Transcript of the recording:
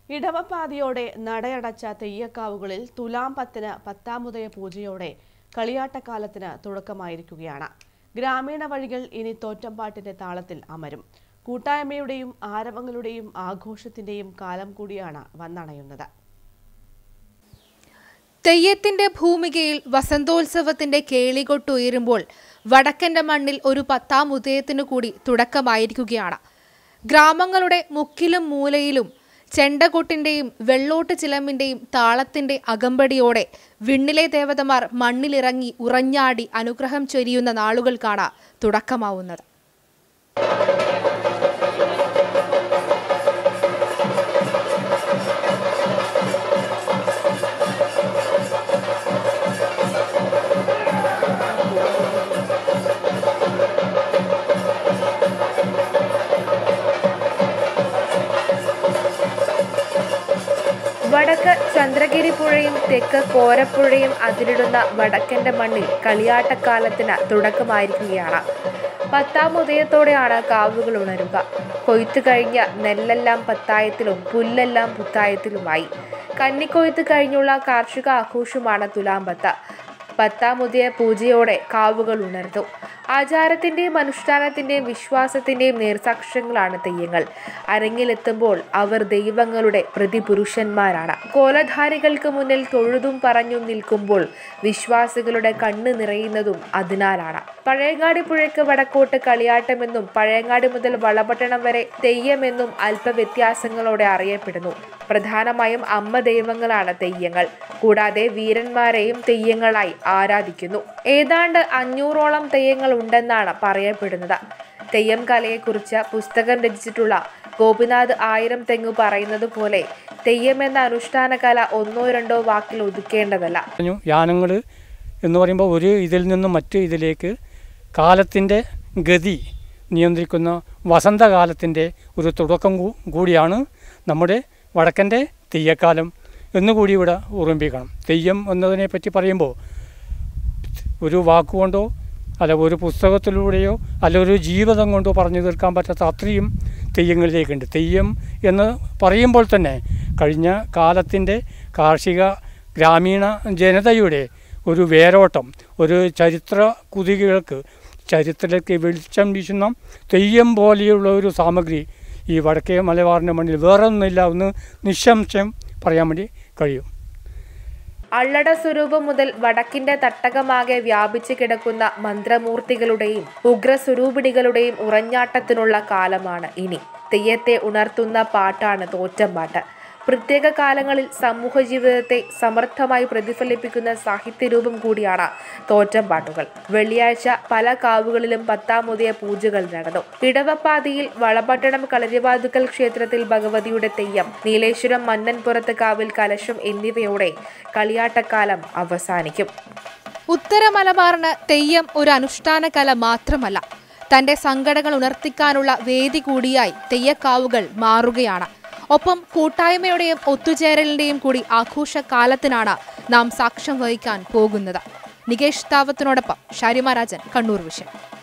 ഇടവപ്പാതിയോടെ നടയടച്ച തെയ്യക്കാവുകളിൽ തുലാം പത്തിന് പത്താമുദയ പൂജയോടെ കളിയാട്ടക്കാലത്തിന് തുടക്കമായിരിക്കുകയാണ് ഗ്രാമീണ വഴികൾ ഇനി തോറ്റമ്പാട്ടിന്റെ താളത്തിൽ അമരും കൂട്ടായ്മയുടെയും ആരവങ്ങളുടെയും ആഘോഷത്തിന്റെയും കാലം കൂടിയാണ് വന്നണയുന്നത് തെയ്യത്തിന്റെ ഭൂമികയിൽ വസന്തോത്സവത്തിന്റെ കേളികൊട്ടുയരുമ്പോൾ വടക്കന്റെ മണ്ണിൽ ഒരു പത്താം ഉദയത്തിനു കൂടി തുടക്കമായിരിക്കുകയാണ് ഗ്രാമങ്ങളുടെ മുക്കിലും മൂലയിലും ചെണ്ടകൊട്ടിന്റെയും വെള്ളോട്ട് ചിലമ്പിന്റെയും താളത്തിന്റെ അകമ്പടിയോടെ വിണ്ണിലെ ദേവതമാർ മണ്ണിലിറങ്ങി ഉറഞ്ഞാടി അനുഗ്രഹം ചൊരിയുന്ന നാളുകൾക്കാണ് തുടക്കമാവുന്നത് വടക്ക് ചന്ദ്രഗിരി പുഴയും തെക്ക് കോരപ്പുഴയും അതിരിടുന്ന വടക്കന്റെ മണ്ണിൽ കളിയാട്ടക്കാലത്തിന് തുടക്കമായിരിക്കുകയാണ് പത്താം ഉദയത്തോടെയാണ് കാവുകൾ ഉണരുക കൊയ്ത്ത് കഴിഞ്ഞ നെല്ലെല്ലാം പത്തായത്തിലും പുല്ലെല്ലാം പുത്തായത്തിലുമായി കന്നിക്കൊയ്ത്ത് കഴിഞ്ഞുള്ള കാർഷിക ആഘോഷമാണ് തുലാമ്പത്ത് പത്താമുദയ പൂജയോടെ കാവുകൾ ഉണർന്നു ആചാരത്തിന്റെയും അനുഷ്ഠാനത്തിന്റെയും വിശ്വാസത്തിന്റെയും നേർസാക്ഷ്യങ്ങളാണ് തെയ്യങ്ങൾ അരങ്ങിലെത്തുമ്പോൾ അവർ ദൈവങ്ങളുടെ പ്രതിപുരുഷന്മാരാണ് കോലധാരികൾക്ക് മുന്നിൽ തൊഴുതും പറഞ്ഞും നിൽക്കുമ്പോൾ വിശ്വാസികളുടെ കണ്ണ് നിറയുന്നതും അതിനാലാണ് പഴയങ്ങാടി പുഴയ്ക്ക് വടക്കോട്ട് കളിയാട്ടമെന്നും പഴയങ്ങാടി മുതൽ വളപട്ടണം വരെ തെയ്യമെന്നും അല്പവ്യത്യാസങ്ങളോടെ അറിയപ്പെടുന്നു പ്രധാനമായും അമ്മ ദൈവങ്ങളാണ് തെയ്യങ്ങൾ കൂടാതെ വീരന്മാരെയും തെയ്യങ്ങളായി ആരാധിക്കുന്നു ഏതാണ്ട് അഞ്ഞൂറോളം തെയ്യങ്ങൾ ഉണ്ടെന്നാണ് പറയപ്പെടുന്നത് തെയ്യം കലയെക്കുറിച്ച് പുസ്തകം രചിച്ചിട്ടുള്ള ഗോപിനാഥ് ആയിരം തെങ്ങു പറയുന്നത് പോലെ തെയ്യം എന്ന അനുഷ്ഠാന കല ഒന്നോ രണ്ടോ വാക്കിൽ ഒതുക്കേണ്ടതല്ല പറഞ്ഞു യാനങ്ങൾ എന്ന് പറയുമ്പോൾ ഒരു ഇതിൽ നിന്നും മറ്റു ഇതിലേക്ക് കാലത്തിൻ്റെ ഗതി നിയന്ത്രിക്കുന്ന വസന്തകാലത്തിൻ്റെ ഒരു തുടക്കം കൂ- കൂടിയാണ് നമ്മുടെ വടക്കൻ്റെ തെയ്യക്കാലം എന്നുകൂടി ഇവിടെ ഓർമ്മിപ്പിക്കണം തെയ്യം എന്നതിനെ പറ്റി പറയുമ്പോൾ ഒരു വാക്കുകൊണ്ടോ അല്ല ഒരു പുസ്തകത്തിലൂടെയോ അല്ല ഒരു ജീവിതം കൊണ്ടോ പറഞ്ഞു തീർക്കാൻ പറ്റാത്ത അത്രയും തെയ്യങ്ങളിലേക്കുണ്ട് തെയ്യം എന്ന് പറയുമ്പോൾ തന്നെ കഴിഞ്ഞ കാലത്തിൻ്റെ കാർഷിക ഗ്രാമീണ ജനതയുടെ ഒരു വേരോട്ടം ഒരു ചരിത്ര കുതികൾക്ക് ചരിത്രത്തിലേക്ക് വെളിച്ചം വീശുന്ന തെയ്യം പോലെയുള്ള ഒരു സാമഗ്രി ഈ വടക്കേ മലബാറിൻ്റെ മണ്ണിൽ വേറെ ഒന്നുമില്ല എന്ന് നിസ്സംശയം പറയാൻ വേണ്ടി കഴിയും അള്ളട സ്വരൂപം മുതൽ വടക്കിന്റെ തട്ടകമാകെ വ്യാപിച്ചു കിടക്കുന്ന മന്ത്രമൂർത്തികളുടെയും ഉഗ്രസ്വരൂപിണികളുടെയും ഉറഞ്ഞാട്ടത്തിനുള്ള കാലമാണ് ഇനി തെയ്യത്തെ ഉണർത്തുന്ന പാട്ടാണ് തോറ്റമ്പാട്ട് പ്രത്യേക കാലങ്ങളിൽ സമൂഹ ജീവിതത്തെ സമർത്ഥമായി പ്രതിഫലിപ്പിക്കുന്ന സാഹിത്യരൂപം കൂടിയാണ് തോറ്റമ്പാട്ടുകൾ വെള്ളിയാഴ്ച പല കാവുകളിലും പത്താമുദയ പൂജകൾ നടന്നു ഇടവപ്പാതിയിൽ വളപട്ടണം കളരിവാതുക്കൽ ക്ഷേത്രത്തിൽ ഭഗവതിയുടെ തെയ്യം നീലേശ്വരം മന്നൻപുറത്ത് കാവിൽ കലശം എന്നിവയോടെ കളിയാട്ടക്കാലം അവസാനിക്കും ഉത്തര മലബാറിന് തെയ്യം ഒരു അനുഷ്ഠാന കല മാത്രമല്ല തന്റെ സങ്കടങ്ങൾ ഉണർത്തിക്കാനുള്ള വേദി കൂടിയായി തെയ്യക്കാവുകൾ മാറുകയാണ് ഒപ്പം കൂട്ടായ്മയുടെയും ഒത്തുചേരലിന്റെയും കൂടി ആഘോഷകാലത്തിനാണ് നാം സാക്ഷ്യം വഹിക്കാൻ പോകുന്നത് നികേഷ് താവത്തിനോടൊപ്പം ഷാരിമ രാജൻ കണ്ണൂർ വിഷൻ